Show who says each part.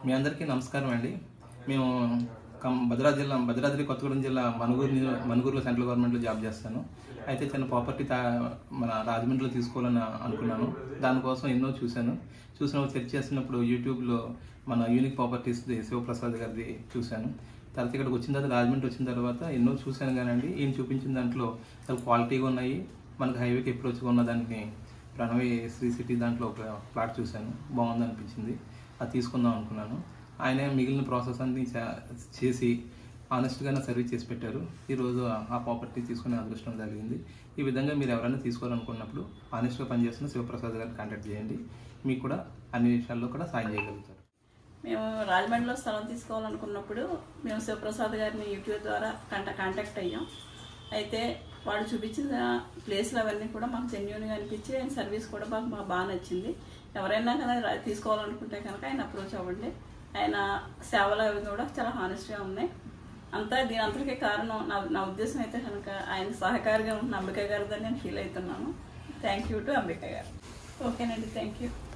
Speaker 1: మీ అందరికీ నమస్కారం అండి మేము కం భద్రాద్రి జిల్లా భద్రాద్రి కొత్తగూడెం జిల్లా మనుగూరు నిజ- మనుగూరులో సెంట్రల్ గవర్నమెంట్లో జాబ్ చేస్తాను అయితే చిన్న ప్రాపర్టీ తా మన రాజమండ్రిలో తీసుకోవాలని అనుకున్నాను దానికోసం ఎన్నో చూశాను చూసినప్పుడు సెర్చ్ చేసినప్పుడు యూట్యూబ్లో మన యూనిక్ ప్రాపర్టీస్ శివప్రసాద్ గారిది చూశాను తర్వాత ఇక్కడికి వచ్చిన తర్వాత రాజమండ్రి వచ్చిన తర్వాత ఎన్నో చూశాను కానండి ఈయన చూపించిన దాంట్లో చాలా క్వాలిటీగా ఉన్నాయి మనకు హైవేకి అప్రోచ్గా ఉన్న దానికి ప్రణవి శ్రీ సిటీ దాంట్లో ఒక ప్లాట్ చూశాను బాగుంది అనిపించింది అది తీసుకుందాం అనుకున్నాను ఆయన మిగిలిన ప్రాసెస్ అన్ని చే- చేసి ఆనెస్ట్గానే సర్వీస్ చేసి పెట్టారు ఈరోజు ఆ ప్రాపర్టీ తీసుకునే అదృష్టం జరిగింది ఈ విధంగా మీరు ఎవరైనా తీసుకోవాలనుకున్నప్పుడు ఆనెస్ట్గా పనిచేస్తున్న శివప్రసాద్ గారిని కాంటాక్ట్ చేయండి మీకు కూడా అన్ని విషయాల్లో కూడా సాయం చేయగలుగుతారు
Speaker 2: మేము రాజమండ్రిలో స్థలం తీసుకోవాలనుకున్నప్పుడు మేము శివప్రసాద్ గారిని యూట్యూబ్ ద్వారా కంట కాంటాక్ట్ అయ్యాం అయితే వాడు చూపించిన ప్లేస్లు అవన్నీ కూడా మాకు జెన్యున్గా అనిపించి ఆయన సర్వీస్ కూడా మాకు మాకు బాగా నచ్చింది ఎవరైనా కనుక రా- తీసుకోవాలనుకుంటే కనుక ఆయన అప్రోచ్ అవ్వండి ఆయన సేవలు అవి కూడా చాలా హానెస్ట్గా ఉన్నాయి అంతా దీని అంతటికే కారణం నా నా ఉద్దేశం అయితే కనుక ఆయన సహకారిగా ఉంటున్న అంబిక గారిదని నేను ఫీల్ అవుతున్నాను థ్యాంక్ యూ టు అంబిక గారు ఓకేనండి థ్యాంక్ యూ